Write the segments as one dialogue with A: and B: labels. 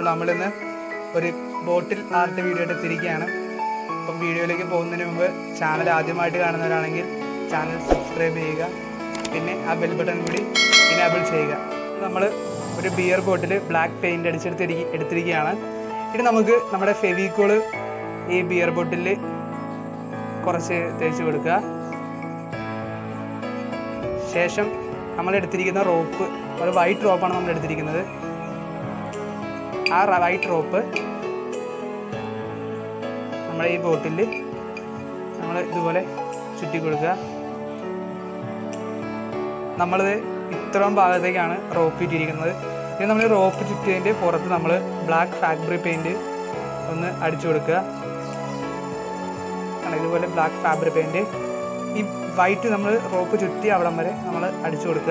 A: നമ്മളിന്ന് ഒരു bottle art video എടുത്തിരിക്കുകയാണ് അപ്പം വീഡിയോയിലേക്ക് പോകുന്നതിന് മുമ്പ് ചാനൽ ആദ്യമായിട്ട് കാണുന്നവരാണെങ്കിൽ ചാനൽ സബ്സ്ക്രൈബ് ചെയ്യുക പിന്നെ ആ ബെൽ ബട്ടൺ കൂടി ഇനേബിൾ ചെയ്യുക നമ്മൾ ഒരു ബിയർ ബോട്ടിൽ ബ്ലാക്ക് പെയിൻറ് അടിച്ചെടുത്തിരിക്ക എടുത്തിരിക്കുകയാണ് ഇനി നമുക്ക് നമ്മുടെ ഫെവിക്കോള് ഈ ബിയർ ബോട്ടിൽ കുറച്ച് തേച്ച് കൊടുക്കുക ശേഷം നമ്മൾ എടുത്തിരിക്കുന്ന റോപ്പ് ഒരു വൈറ്റ് റോപ്പാണ് നമ്മൾ എടുത്തിരിക്കുന്നത് ആ വൈറ്റ് റോപ്പ് നമ്മുടെ ഈ ബോട്ടിൽ നമ്മൾ ഇതുപോലെ ചുറ്റി കൊടുക്കുക നമ്മളിത് ഇത്രയും ഭാഗത്തേക്കാണ് റോപ്പ് ഇട്ടിരിക്കുന്നത് ഇനി നമ്മൾ ഈ റോപ്പ് ചുറ്റിയതിൻ്റെ പുറത്ത് നമ്മൾ ബ്ലാക്ക് ഫാബ്രിക് പെയിൻറ് ഒന്ന് അടിച്ചു കൊടുക്കുക ആണ് ഇതുപോലെ ബ്ലാക്ക് ഫാബ്രിക് പെയിൻറ് ഈ വൈറ്റ് നമ്മൾ റോപ്പ് ചുറ്റി അവിടം വരെ നമ്മൾ അടിച്ചു കൊടുക്കുക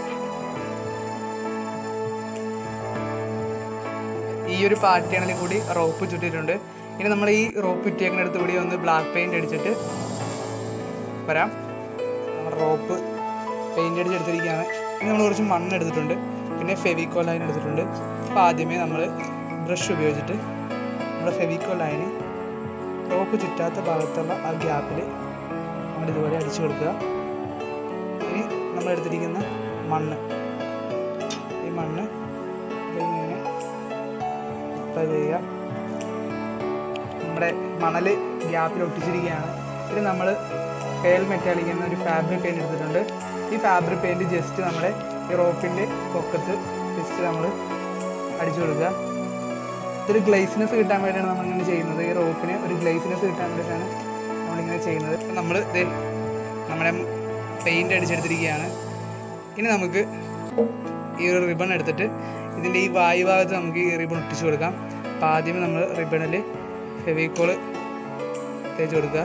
A: ഈ ഒരു പാറ്റേണിൽ കൂടി റോപ്പ് ചുറ്റിയിട്ടുണ്ട് ഇനി നമ്മൾ ഈ റോപ്പ് ചുറ്റിയേക്കുന്നിടത്ത് കൂടി ഒന്ന് ബ്ലാക്ക് പെയിൻറ് അടിച്ചിട്ട് വരാം നമ്മൾ റോപ്പ് പെയിൻറ് അടിച്ചെടുത്തിരിക്കുകയാണ് ഇനി നമ്മൾ കുറച്ച് മണ്ണ് എടുത്തിട്ടുണ്ട് പിന്നെ ഫെവിക്കോൾ ലൈൻ എടുത്തിട്ടുണ്ട് അപ്പോൾ ആദ്യമേ നമ്മൾ ബ്രഷ് ഉപയോഗിച്ചിട്ട് നമ്മുടെ ഫെവിക്കോൾ ലൈന് റോപ്പ് ചുറ്റാത്ത ഭാഗത്തുള്ള ആ ഗ്യാപ്പിൽ നമ്മൾ ഇതുപോലെ അടിച്ചു കൊടുക്കുക ഇനി നമ്മൾ എടുത്തിരിക്കുന്ന മണ്ണ് ഈ മണ്ണ് ഇതിങ്ങനെ അപ്ലൈ ചെയ്യുക നമ്മുടെ മണൽ ഗ്യാപ്പിൽ ഒട്ടിച്ചിരിക്കുകയാണ് ഇത് നമ്മൾ പേൽ മെറ്റാലിക് എന്ന ഒരു ഫാബ്രിക് പെയിൻറ് എടുത്തിട്ടുണ്ട് ഈ ഫാബ്രിക് പെയിൻറ് ജസ്റ്റ് നമ്മുടെ ഈ റോപ്പിൻ്റെ പൊക്കത്ത് ജസ്റ്റ് നമ്മൾ അടിച്ചു കൊടുക്കുക ഇതൊരു ഗ്ലേസിനെസ് കിട്ടാൻ വേണ്ടിയാണ് നമ്മളിങ്ങനെ ചെയ്യുന്നത് ഈ റോപ്പിന് ഒരു ഗ്ലേസിനെസ് കിട്ടാൻ വേണ്ടിയിട്ടാണ് നമ്മളിങ്ങനെ ചെയ്യുന്നത് നമ്മൾ ഇത് നമ്മുടെ പെയിൻറ് അടിച്ചെടുത്തിരിക്കുകയാണ് ഇനി നമുക്ക് ഈ ഒരു റിബൺ എടുത്തിട്ട് ഇതിൻ്റെ ഈ വായു ഭാഗത്ത് നമുക്ക് ഈ റിബൺ ഒട്ടിച്ചു കൊടുക്കാം അപ്പോൾ ആദ്യമേ നമ്മൾ റിബണിൽ ഫെവിക്കോള് തേച്ച് കൊടുക്കുക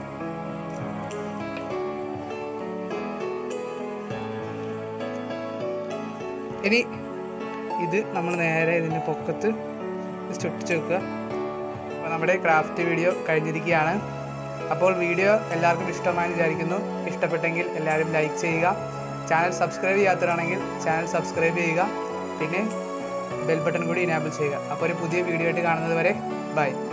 A: ഇനി ഇത് നമ്മൾ നേരെ ഇതിൻ്റെ പൊക്കത്ത് ജസ്റ്റ് ഒട്ടിച്ച് വെക്കുക അപ്പോൾ നമ്മുടെ ക്രാഫ്റ്റ് വീഡിയോ കഴിഞ്ഞിരിക്കുകയാണ് അപ്പോൾ വീഡിയോ എല്ലാവർക്കും ഇഷ്ടമായെന്ന് വിചാരിക്കുന്നു ഇഷ്ടപ്പെട്ടെങ്കിൽ എല്ലാവരും ലൈക്ക് ചെയ്യുക ചാനൽ സബ്സ്ക്രൈബ് ചെയ്യാത്തവരാണെങ്കിൽ ചാനൽ സബ്സ്ക്രൈബ് ചെയ്യുക പിന്നെ ബെൽ ബട്ടൺ കൂടി ഇനാബിൾ ചെയ്യുക അപ്പോൾ ഒരു പുതിയ വീഡിയോ ആയിട്ട് കാണുന്നത് വരെ ബൈ